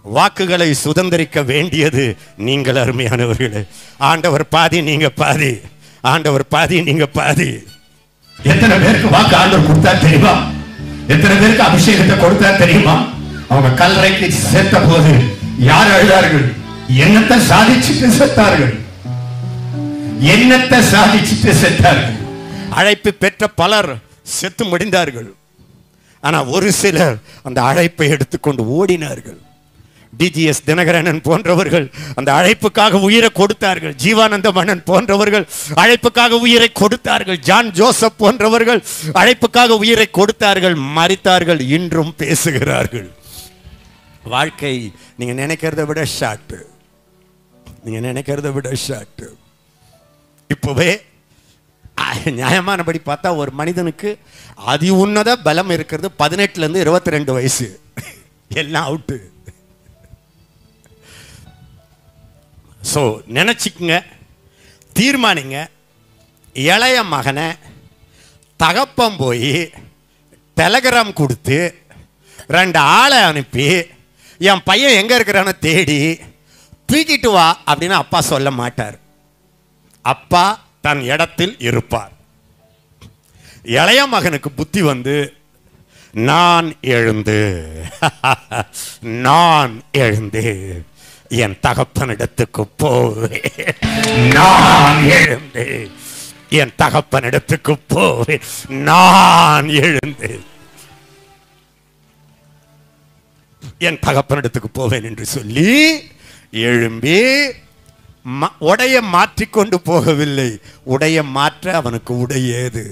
வாக்குகளை சுதந்திரிக்க வேண்டியது நீங்கள் அருமையானவர்களே ஆண்டவர் பாதி நீங்க பாதி ஆண்டவர் பாதி நீங்க பாதி எத்தனை பேருக்கு வாக்கு ஆண்டவர் கொடுத்தா தெரியுமா எத்தனை பேருக்கு அபிஷேகத்தை கொடுத்தா தெரியுமா அவங்க கல்லறைக்கு சேர்த்த போது யார் அழுதார்கள் என்னத்தை சாதிச்சுட்டு செத்தார்கள் என்னத்தை சாதிச்சுட்டு செத்தார்கள் அழைப்பு பெற்ற பலர் செத்து முடிந்தார்கள் ஆனா ஒரு சிலர் அந்த அழைப்பை எடுத்துக்கொண்டு ஓடினார்கள் டிஜிஎஸ் தினகரனன் போன்றவர்கள் அந்த அழைப்புக்காக உயிரை கொடுத்தார்கள் ஜீவானந்த மன்னன் போன்றவர்கள் அழைப்புக்காக உயிரை கொடுத்தார்கள் ஜான் ஜோசப் போன்றவர்கள் அழைப்புக்காக உயிரை கொடுத்தார்கள் மறித்தார்கள் இன்றும் பேசுகிறார்கள் வாழ்க்கை நீங்க நினைக்கிறத விட ஷார்ட் நீங்க நினைக்கிறத விட ஷார்ட் இப்போவே அஹ், நியாயமானபடி பார்த்தா ஒரு மனிதனுக்கு அதி உன்னத பலம் இருக்கிறது பதினெட்டுல இருந்து இருபத்தி ரெண்டு வயசு எல்லாம் அவுட்டு ஸோ நினச்சிக்குங்க தீர்மானிங்க இளைய மகனை தகப்பம் போய் டெலகிராம் கொடுத்து ரெண்டு ஆளை அனுப்பி என் பையன் எங்கே இருக்கிறான்னு தேடி தூக்கிட்டு வா அப்படின்னு அப்பா சொல்ல மாட்டார் அப்பா தன் இடத்தில் இருப்பார் இளைய மகனுக்கு புத்தி வந்து நான் எழுந்து நான் எழுந்து என் தகப்பனிடத்துக்கு போவேன் நான் எழுந்து என் தகப்பனிடத்துக்கு போவேன் நான் எழுந்து என் தகப்பனிடத்துக்கு போவேன் என்று சொல்லி எழும்பி ம- உடைய மாற்றிக்கொண்டு போகவில்லை உடைய மாற்ற அவனுக்கு உடையேது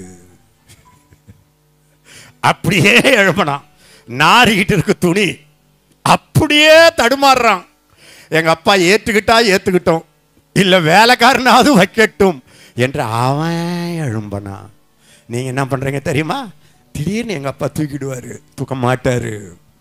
அப்படியே எழுப்பினான் நாரிக்கிட்டு இருக்கு துணி அப்படியே தடுமாறுறான் எங்க அப்பா ஏத்துக்கிட்டா ஏத்துக்கிட்டோம் இல்ல வேலைக்காரனாவது வைக்கட்டும் என்று அவன் எழும்பனா நீங்க என்ன பண்றீங்க தெரியுமா திடீர்னு எங்க அப்பா தூக்கிடுவாரு தூக்க மாட்டாரு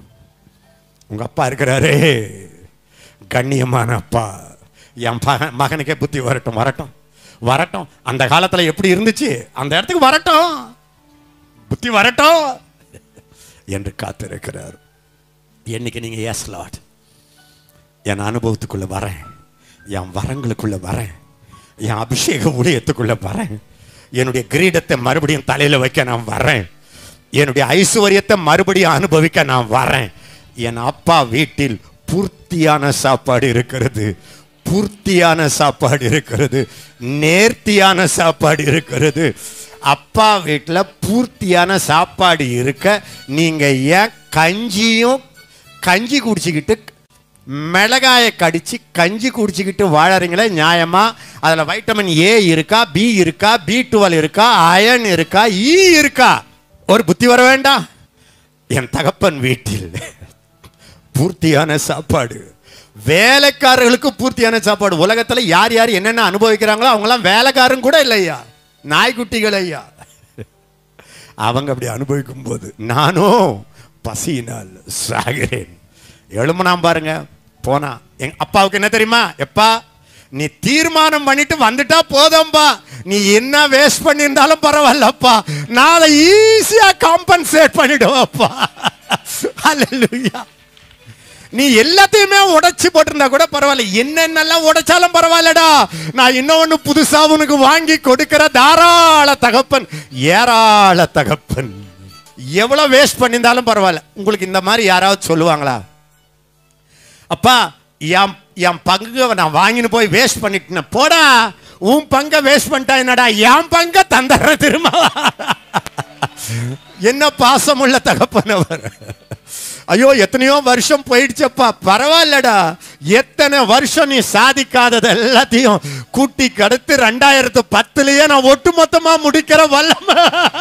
உங்க அப்பா இருக்கிறாரே கண்ணியமான அப்பா என் பக- மகனுக்கே புத்தி வரட்டும் வரட்டும் வரட்டும் அந்த காலத்துல எப்படி இருந்துச்சு அந்த இடத்துக்கு வரட்டும் புத்தி வரட்டும் என்று காத்திருக்கிறார் என்னைக்கு நீங்க எஸ் லார்ட் என் அனுபவத்துக்குள்ள வரேன் என் வரங்களுக்குள்ள வரேன் என் அபிஷேக ஊழியத்துக்குள்ள வரேன் என்னுடைய கிரீடத்தை மறுபடியும் தலையில வைக்க நான் வரேன் என்னுடைய ஐஸ்வர்யத்தை மறுபடியும் அனுபவிக்க நான் வரேன் என் அப்பா வீட்டில் பூர்த்தியான சாப்பாடு இருக்கிறது பூர்த்தியான சாப்பாடு இருக்கிறது நேர்த்தியான சாப்பாடு இருக்கிறது அப்பா வீட்டில் பூர்த்தியான சாப்பாடு இருக்க நீங்க ஏன் கஞ்சியும் கஞ்சி குடிச்சுக்கிட்டு மிளகாயை கடிச்சு கஞ்சி குடிச்சுக்கிட்டு வாழறீங்களே நியாயமா அதில் வைட்டமின் ஏ இருக்கா பி இருக்கா பி டுவெல் இருக்கா அயன் இருக்கா ஈ இருக்கா ஒரு புத்தி வர வேண்டாம் என் தகப்பன் வீட்டில் பூர்த்தியான சாப்பாடு வேலைக்காரர்களுக்கு பூர்த்தியான சாப்பாடு உலகத்துல யார் யார் என்னென்ன அனுபவிக்கிறாங்களோ அவங்களாம் வேலைக்காரன் கூட இல்லையா நாய்க்குட்டிகள் ஐயா அவங்க அப்படி அனுபவிக்கும் போது நானும் பசியினால் சாகிறேன் எழுமனாம் பாருங்க போனா எங்க அப்பாவுக்கு என்ன தெரியுமா எப்பா நீ தீர்மானம் பண்ணிட்டு வந்துட்டா போதும்பா நீ என்ன வேஸ்ட் பண்ணியிருந்தாலும் பரவாயில்லப்பா நான் அதை ஈஸியா காம்பன்சேட் பண்ணிடுவேப்பா அல்லேலூயா நீ எல்லாத்தையுமே உடைச்சு போட்டிருந்தா கூட பரவாயில்ல என்னென்னலாம் உடைச்சாலும் பரவாயில்லடா நான் இன்னொன்னு புதுசா உனக்கு வாங்கி கொடுக்கிற தாராள தகப்பன் ஏராள தகப்பன் எவ்வளவு வேஸ்ட் பண்ணியிருந்தாலும் பரவாயில்ல உங்களுக்கு இந்த மாதிரி யாராவது சொல்லுவாங்களா அப்பா என் என் பங்கு நான் வாங்கின்னு போய் வேஸ்ட் பண்ணிட்டேன் போடா உன் பங்கை வேஸ்ட் பண்ணிட்டா என்னடா என் பங்கை தந்துடுற திரும்ப என்ன பாசமுள்ள தகப்பனவர் ஐயோ எத்தனையோ வருஷம் போயிடுச்சப்பா பரவாயில்லடா எத்தனை வருஷம் நீ சாதிக்காதது எல்லாத்தையும் கூட்டி கடத்து ரெண்டாயிரத்து பத்துலயே நான் ஒட்டுமொத்தமா முடிக்கிற வல்லம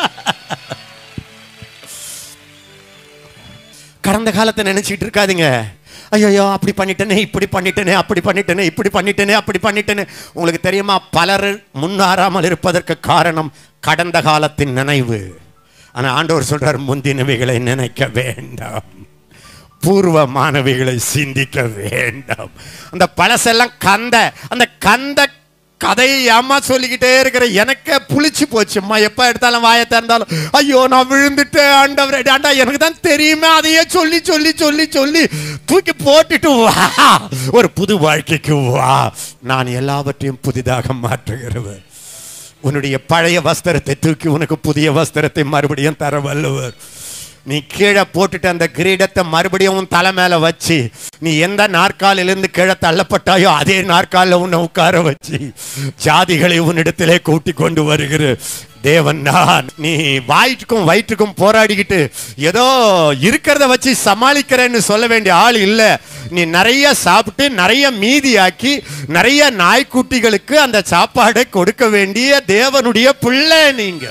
கடந்த காலத்தை நினைச்சிட்டு இருக்காதீங்க ஐயோ அப்படி பண்ணிட்டேனே இப்படி பண்ணிட்டேனே அப்படி பண்ணிட்டேனே இப்படி பண்ணிட்டேனே அப்படி பண்ணிட்டேனே உங்களுக்கு தெரியுமா பலர் முன்னாறாமல் இருப்பதற்கு காரணம் கடந்த காலத்தின் நினைவு ஆனா ஆண்டவர் சொல்றார் முந்தினவைகளை நினைக்க வேண்டாம் பூர்வ மாணவிகளை சிந்திக்க வேண்டாம் அந்த பழசெல்லாம் கந்த அந்த கந்த கதையை ஏமா சொல்லிக்கிட்டே இருக்கிற எனக்கே புளிச்சு போச்சும்மா எப்ப எடுத்தாலும் வாயை திறந்தாலும் ஐயோ நான் விழுந்துட்டேன் ஆண்டவரே ஆண்டா எனக்கு தான் தெரியுமே அதையே சொல்லி சொல்லி சொல்லி சொல்லி தூக்கி போட்டுட்டு வா ஒரு புது வாழ்க்கைக்கு வா நான் எல்லாவற்றையும் புதிதாக மாற்றுகிறவர் உன்னுடைய பழைய வஸ்திரத்தை தூக்கி உனக்கு புதிய வஸ்திரத்தை மறுபடியும் தர வல்லவர் நீ கீழே போட்டுட்டு அந்த கிரீடத்தை மறுபடியும் உன் தலை மேல வச்சு நீ எந்த நாற்காலிலிருந்து கீழே தள்ளப்பட்டாயோ அதே நாற்காலில் உன்னை உட்கார வச்சு ஜாதிகளை உன்னிடத்திலே கூட்டி கொண்டு வருகிற தேவன் நான் நீ வாயிற்றுக்கும் வயிற்றுக்கும் போராடிக்கிட்டு ஏதோ இருக்கிறத வச்சு சமாளிக்கிறேன்னு சொல்ல வேண்டிய ஆள் இல்லை நீ நிறைய சாப்பிட்டு நிறைய மீதியாக்கி நிறைய நாய்க்குட்டிகளுக்கு அந்த சாப்பாடை கொடுக்க வேண்டிய தேவனுடைய பிள்ளை நீங்க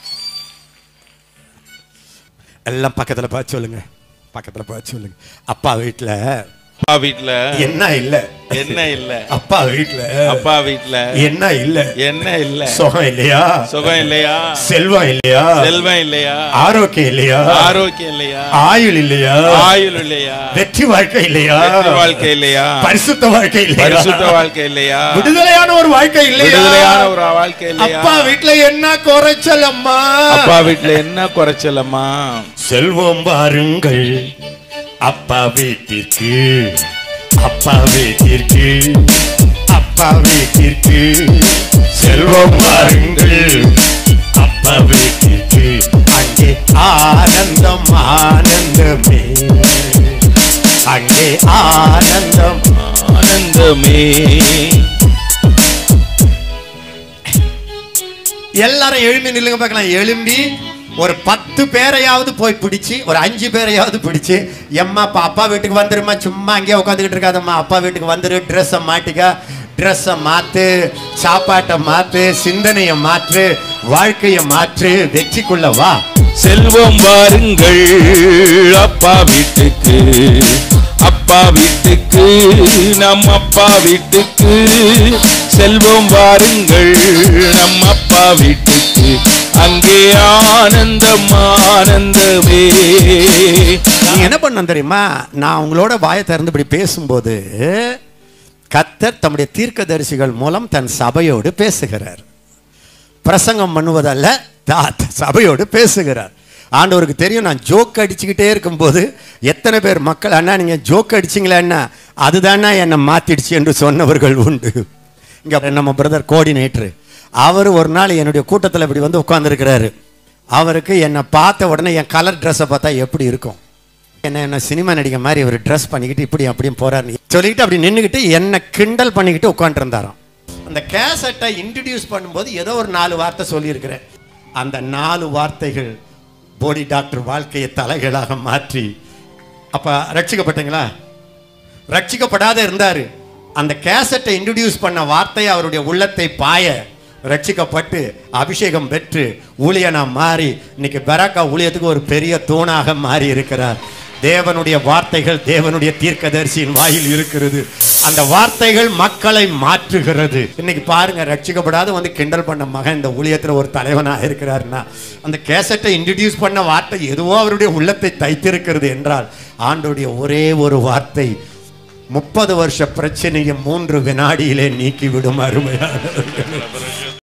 எல்லாம் பக்கத்துல பார்த்து சொல்லுங்க பக்கத்துல பார்த்து சொல்லுங்க அப்பா வீட்டுல அப்பா வீட்ல என்ன இல்ல என்ன இல்ல அப்பா வீட்டுல அப்பா வீட்ல என்ன இல்ல என்ன இல்ல சுகம் இல்லையா சுகம் இல்லையா செல்வம் இல்லையா செல்வம் இல்லையா ஆரோக்கியம் இல்லையா ஆரோக்கியம் இல்லையா ஆயுள் இல்லையா ஆயுள் இல்லையா வெற்றி வாழ்க்கை இல்லையா வெற்றி வாழ்க்கை இல்லையா பரிசுத்த வாழ்க்கை இல்லையா பரிசுத்த வாழ்க்கை இல்லையா விடுதலையான ஒரு வாழ்க்கை இல்லையா விடுதலையான ஒரு வாழ்க்கை இல்லையா அப்பா வீட்டுல என்ன குறைச்சல் அம்மா அப்பா வீட்ல என்ன குறைச்சலம்மா செல்வம் வாருங்கள் அப்பா வீட்டிற்கு அப்பா வீட்டிற்கு அப்பா வீட்டிற்கு செல்வம் வாருங்கள் அப்பா வீட்டிற்கு அங்கே ஆனந்தம் ஆனந்தமே அங்கே ஆனந்தம் ஆனந்தமே எல்லாரும் எழும்பி நில்லுங்க பார்க்கலாம் எழும்பி ஒரு பத்து பேரையாவது போய் பிடிச்சி ஒரு அஞ்சு பேரையாவது பிடிச்சி எம்மா அப்பா அப்பா வீட்டுக்கு வந்துருமா சும்மா அங்கேயே உட்காந்துக்கிட்டு இருக்காதம்மா அப்பா வீட்டுக்கு வந்துரு ட்ரெஸ்ஸை மாட்டிக்க ட்ரெஸ்ஸை மாத்து சாப்பாட்டை மாத்து சிந்தனையை மாற்று வாழ்க்கையை மாற்று வெற்றிக்குள்ள வா செல்வம் வாருங்கள் அப்பா வீட்டுக்கு அப்பா வீட்டுக்கு நம் அப்பா வீட்டுக்கு செல்வம் வாருங்கள் நம் அப்பா வீட்டுக்கு அங்கே ஆனந்தம் ஆனந்தமே நீங்க என்ன பண்ண தெரியுமா நான் உங்களோட வாயை திறந்து இப்படி பேசும்போது கத்தர் தம்முடைய தீர்க்கதரிசிகள் மூலம் தன் சபையோடு பேசுகிறார் பிரசங்கம் பண்ணுவதல்ல தா- சபையோடு பேசுகிறார் ஆண்டவருக்கு தெரியும் நான் ஜோக் அடிச்சுக்கிட்டே இருக்கும்போது எத்தனை பேர் மக்கள் அண்ணா நீங்க ஜோக் அடிச்சிங்களா அதுதானா என்னை மாத்திடுச்சு என்று சொன்னவர்கள் உண்டு இங்க நம்ம பிரதர் கோஆர்டினேட்டர் அவர் ஒரு நாள் என்னுடைய கூட்டத்தில் இப்படி வந்து உட்கார்ந்திருக்கிறாரு அவருக்கு என்னை பார்த்த உடனே என் கலர் ட்ரெஸ்ஸை பார்த்தா எப்படி இருக்கும் என்ன என்ன சினிமா நடிகை மாதிரி ஒரு ட்ரெஸ் பண்ணிக்கிட்டு இப்படி அப்படியும் போறாரு சொல்லிக்கிட்டு அப்படி நின்றுக்கிட்டு என்னை கிண்டல் பண்ணிக்கிட்டு உட்காந்துருந்தாராம் அந்த கேசட்டை இன்ட்ரடியூஸ் பண்ணும்போது ஏதோ ஒரு நாலு வார்த்தை சொல்லியிருக்கிறேன் அந்த நாலு வார்த்தைகள் போடி டாக்டர் வாழ்க்கையை தலைகளாக மாற்றி அப்ப ரட்சிக்கப்பட்டீங்களா ரட்சிக்கப்படாத இருந்தாரு அந்த கேசட்டை இன்ட்ரடியூஸ் பண்ண வார்த்தை அவருடைய உள்ளத்தை பாய ரட்சிக்கப்பட்டு அபிஷேகம் பெற்று ஊழியனா மாறி இன்னைக்கு பெராக்கா ஊழியத்துக்கு ஒரு பெரிய தூணாக மாறி இருக்கிறார் தேவனுடைய வார்த்தைகள் தேவனுடைய தீர்க்கதரிசியின் வாயில் இருக்கிறது அந்த வார்த்தைகள் மக்களை மாற்றுகிறது இன்னைக்கு பாருங்க ரட்சிக்கப்படாத வந்து கிண்டல் பண்ண மகன் இந்த ஊழியத்துல ஒரு தலைவனாக இருக்கிறாருன்னா அந்த கேசட்டை இன்ட்ரடியூஸ் பண்ண வார்த்தை எதுவோ அவருடைய உள்ளத்தை தைத்திருக்கிறது என்றால் ஆண்டுடைய ஒரே ஒரு வார்த்தை முப்பது வருஷ பிரச்சனையை மூன்று வினாடியிலே நீக்கிவிடும் அருமையான